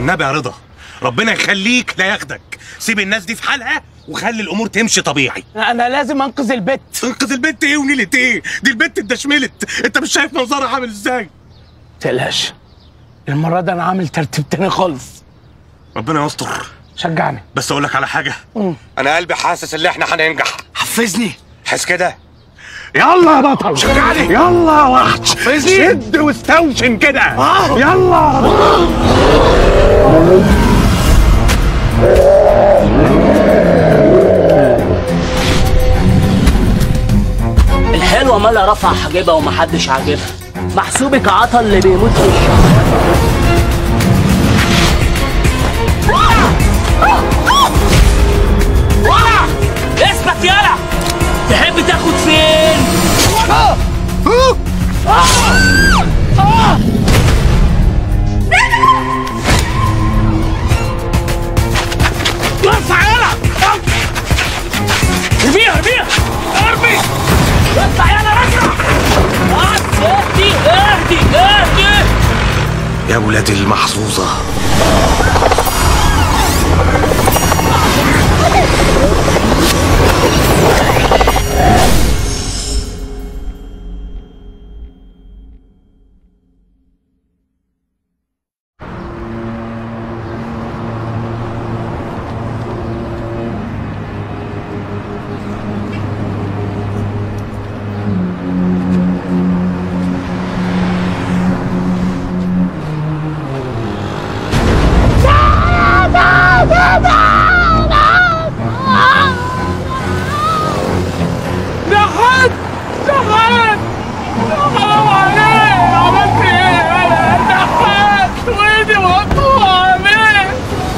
والنبي يا رضا ربنا يخليك لا ياخدك سيب الناس دي في حالها وخلي الامور تمشي طبيعي انا لازم انقذ البت انقذ البنت ايه ونيلة ايه دي البنت اتدشملت انت مش شايف منظرها عامل ازاي تقلقش المره دي انا عامل ترتيب تاني خالص ربنا يستر شجعني بس اقول لك على حاجه انا قلبي حاسس ان احنا هننجح حفزني حس كده يلا يا بطل شجعني. يلا يا وحش شد واستوشن كده يلا الحلوة مالها رفع حاجبها ومحدش عاجبها محسوبك عطل اللي بيموت في الشهر ورا اثبت يلا تحب تاخد فين ارفع يلا ارميها ارميها ارمي ارفع يلا رجع بس اهدي اهدي اهدي يا ولاد المحظوظه نحت نحت حرام عليك عملت ايه انا نحت وايدي مقطوعه عليك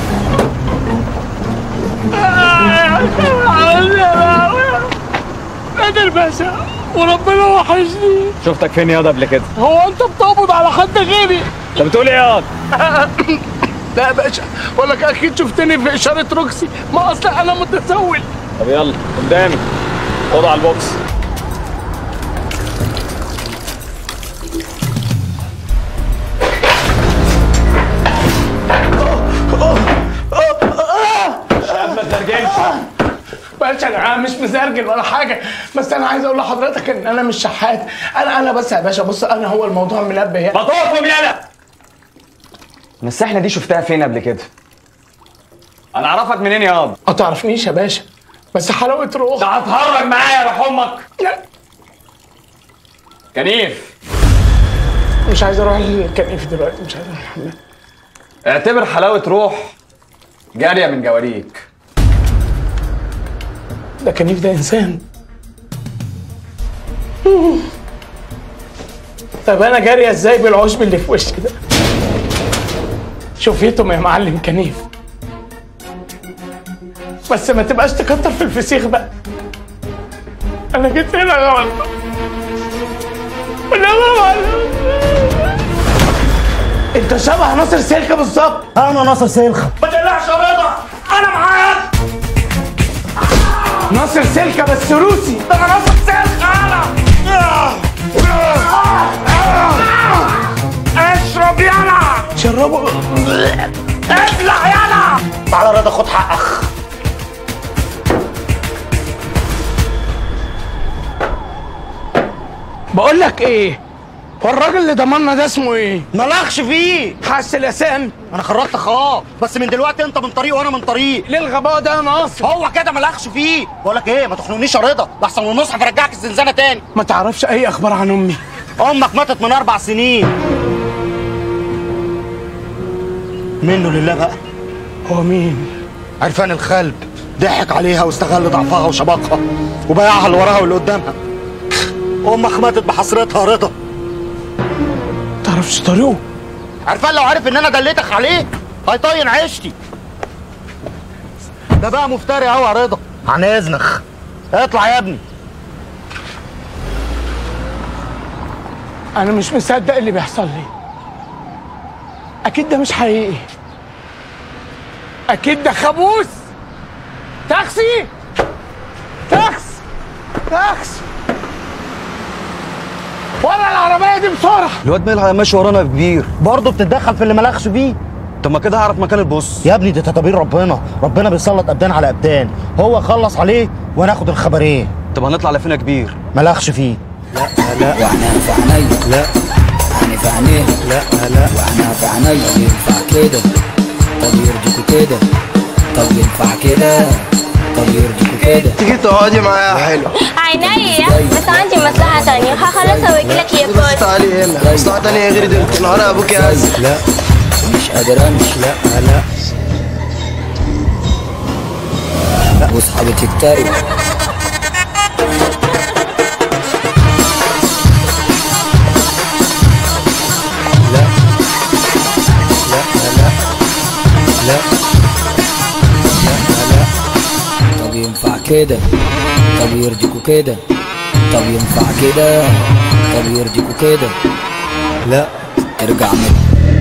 نادر باشا وربنا وحشني شفتك فين ياض قبل كده هو انت بتقبض على حد غيري انت بتقول ايه ياض لا يا باشا بقول لك اكيد شفتني في اشاره روكسي ما اصل انا متسول طب يلا قدامي خد على البوكس شاب ما ترجمش باشا انا مش مزرجل ولا حاجه بس انا عايز اقول لحضرتك ان انا مش شحات انا انا بس يا باشا بص انا هو الموضوع منبه يعني بطاطهم يلا السحنة دي شفتها فين قبل كده؟ انا اعرفك منين ياض؟ ما تعرفنيش يا باشا بس حلاوه روح ده هتهرج معايا يا روح امك لا كنيف مش عايز اروح الكنيف دلوقتي مش عايز اروح الحمام اعتبر حلاوة روح جارية من جواريك ده كنيف ده انسان طب انا جاريه ازاي بالعشب اللي في وشي ده شوفيتهم يا معلم كنيف بس ما تبقاش تكتر في الفسيخ بقى انا جيت هنا غلط ولا ما معلم انت شبه ناصر سلكه بالظبط انا ناصر سلخة ما تقلقش يا رضا انا معاك ناصر سلكه بس روسي ده انا ناصر سلكه انا اشرب يلا شربوا ابلع يلا تعالى رضا خد حقك بقول لك ايه هو الراجل اللي ضمننا ده اسمه ايه مالكش فيه حس الاسام انا خرجت خلاص بس من دلوقتي انت من طريق وانا من طريق ليه الغباء ده يا ناصر هو كده مالكش فيه بقول لك ايه ما تخنقنيش يا رضا لحسن المصحف رجعك الزنزانه تاني ما تعرفش اي اخبار عن امي امك ماتت من اربع سنين منه لله بقى هو مين عرفان الخلب ضحك عليها واستغل ضعفها وشبقها وبيعها اللي وراها واللي قدامها امك ماتت بحسرتها يا رضا تعرفش طريقه عرفان لو عارف ان انا دليتك عليه هيطين عيشتي ده بقى مفتري قوي يا رضا عن اذنك اطلع يا ابني انا مش مصدق اللي بيحصل لي اكيد ده مش حقيقي اكيد ده خبوث تاكسي تاكس تاكس ورا العربيه دي بسرعه الواد ملحق ماشي ورانا كبير برضه بتتدخل في اللي مالكش فيه طب ما كده هعرف مكان البص يا ابني دي تدابير ربنا ربنا بيسلط ابدان على ابدان هو خلص عليه وناخد الخبرين طب هنطلع لفين يا كبير ملخش فيه واحنا في عيني لا يعني في عينيه لا لا واحنا في عيني طب ينفع كده طب يرضيكوا كده طب ينفع كده طب يرضيكوا كده تيجي تقعدي معايا حلو عينيا بس عندي مصلحة تانية هخلصها واجيلك يا بص بوس تعالي هنا مصلحة تانية غير دي نهار ابوك يا عز لا مش قادر امشي لا لا واصحابي تتريق طب ينفع كده طب يرضيكوا كده طب ينفع كده طب يرضيكوا كده لا ارجع من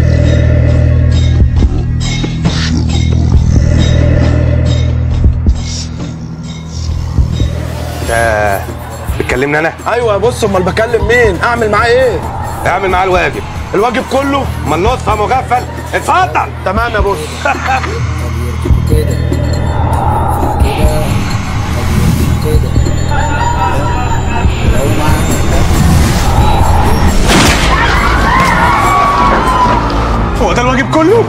ده بتكلمني انا ايوه بص امال بكلم مين اعمل معاه ايه اعمل معاه الواجب الواجب كله ما النص مغفل اتفضل تمام يا بص طب يرضيكوا كده طب ينفع كده طب يرضيكوا كده لو معاك هو ده الواجب كله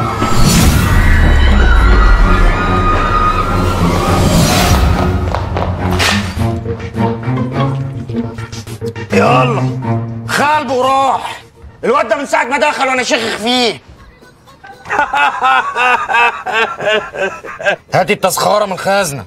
يلا خلب وراح الواد ده من ساعة ما دخل وانا شيخ فيه هاتي التسخرة من الخزنة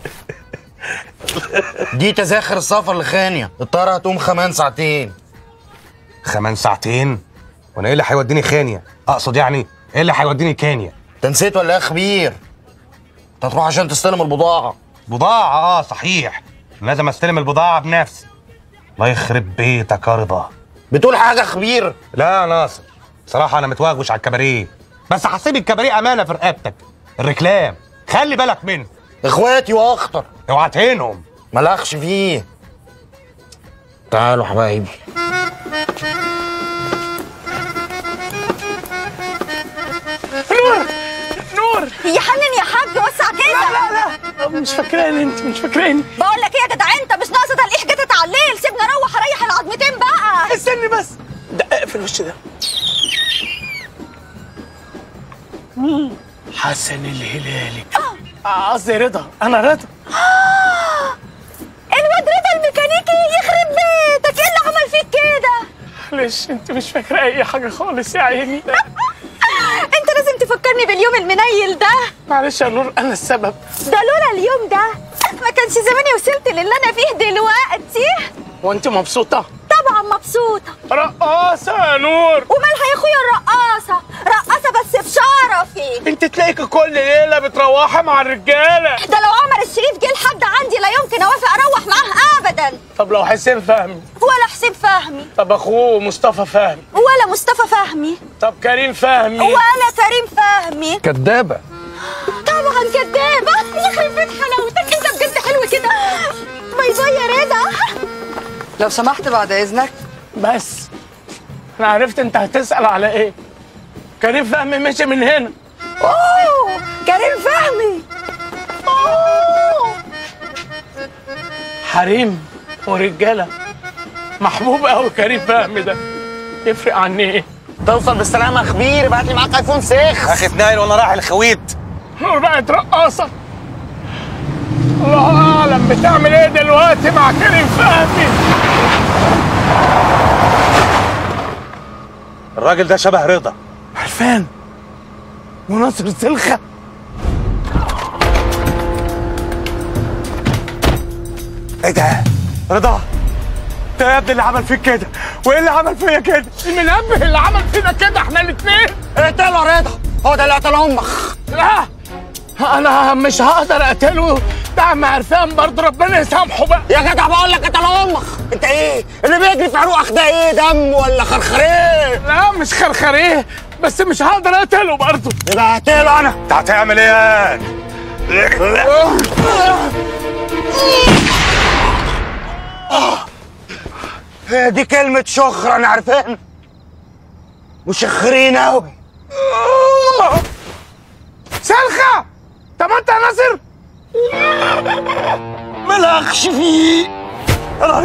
دي تذاكر السفر لخانيا الطيارة هتقوم كمان ساعتين كمان ساعتين وانا ايه اللي هيوديني خانيا اقصد يعني ايه اللي هيوديني كانيا انت نسيت ولا ايه يا خبير؟ انت هتروح عشان تستلم البضاعة بضاعة اه صحيح لازم استلم البضاعة بنفسي الله يخرب بيتك يا رضا بتقول حاجة يا خبير لا يا ناصر بصراحة أنا متوغوش على الكباريه بس هسيب الكباريه أمانة في رقبتك الركلام خلي بالك منه اخواتي واخطر اوعى تهينهم ملخش فيه تعالوا حبايبي نور نور يا حنن يا حاج وسع كده لا لا مش فاكراني انت مش فاكراني بقول لك ايه يا جدع انت مش ناقصه تلقيح جتت على الليل سيبني اروح اريح العظمتين بقى استني بس دقق في الوش ده حسن الهلالي آه، قصدي رضا انا رضا الواد رضا الميكانيكي يخرب بيتك ايه اللي عمل فيك كده معلش انت مش فاكره اي حاجه خالص يا عيني انت لازم تفكرني باليوم المنيل ده معلش يا نور انا السبب ده لولا اليوم ده ما كانش زماني وصلت للي انا فيه دلوقتي وانت مبسوطه طبعا مبسوطه رقاصه يا نور ومالها يا اخويا الرقاصه رقاصه بس بشرفي انت تلاقيك كل ليله بتروحي مع الرجاله ده لو عمر الشريف جه لحد عندي لا يمكن اوافق اروح معاه ابدا طب لو حسين فهمي ولا حسين فهمي طب اخوه مصطفى فهمي ولا مصطفى فهمي طب كريم فهمي ولا كريم فهمي كدابة طبعا كدابه يخرب بيت حلاوتك انت بجد حلو كده باي باي يا رضا لو سمحت بعد اذنك بس انا عرفت انت هتسال على ايه كريم فهمي مشي من هنا اوه كريم فهمي اوه حريم ورجاله محبوب قوي كريم فهمي ده يفرق عني ايه توصل بالسلامة يا خبير ابعت لي معاك ايفون 6 أخي نايل وأنا رايح الخويت نور بقت رقاصه الله اعلم بتعمل ايه دلوقتي مع كريم فهمي الراجل ده شبه رضا عرفان وناصر سلخه إيه ده؟ رضا ده يا ابني اللي عمل فيك كده وإيه اللي عمل فيا كده؟ المنبه اللي عمل فينا كده احنا الاثنين اقتله يا رضا هو ده اللي قتل امك لا انا مش هقدر اقتله ده عم عرفان برضه ربنا يسامحه بقى يا جدع بقول لك قتل امك انت ايه اللي بيجري في عروقك ده ايه دم ولا خرخريه لا مش خرخريه بس مش هقدر اقتله برضه يبقى هقتله انا أنت هتعمل إيه؟ هي دي كلمة شخر انا عارفين مشخرين اوي سلخة طب انت يا ناصر ملخش فيه انا